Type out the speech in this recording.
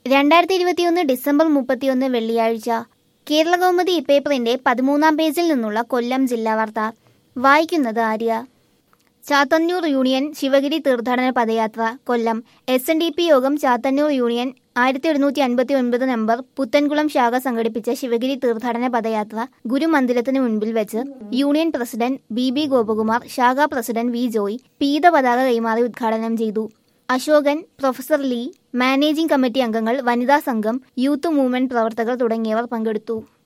രണ്ടായിരത്തി ഇരുപത്തിയൊന്ന് ഡിസംബർ മുപ്പത്തിയൊന്ന് വെള്ളിയാഴ്ച കേരള കൗമുദി ഇപ്പേപ്പറിന്റെ പതിമൂന്നാം പേജിൽ നിന്നുള്ള കൊല്ലം ജില്ലാ വാർത്ത വായിക്കുന്നത് ആര്യ ചാത്തന്നൂർ യൂണിയൻ ശിവഗിരി തീർത്ഥാടന പദയാത്ര Kollam S N D P യോഗം ചാത്തന്നൂർ യൂണിയൻ ആയിരത്തി ഒരുന്നൂറ്റി അൻപത്തി ഒൻപത് നമ്പർ പുത്തൻകുളം ശാഖ സംഘടിപ്പിച്ച ശിവഗിരി തീർത്ഥാടന പദയാത്ര ഗുരുമന്ദിരത്തിന് മുൻപിൽ വെച്ച് union president B B Gopakumar ശാഖാ പ്രസിഡന്റ് വി ജോയ് പീത പതാക കൈമാറി ഉദ്ഘാടനം ചെയ്തു Ashokan professor Lee managing committee അംഗങ്ങൾ വനിതാ സംഘം യൂത്ത് മൂവ്മെന്റ് പ്രവർത്തകർ തുടങ്ങിയവർ പങ്കെടുത്തു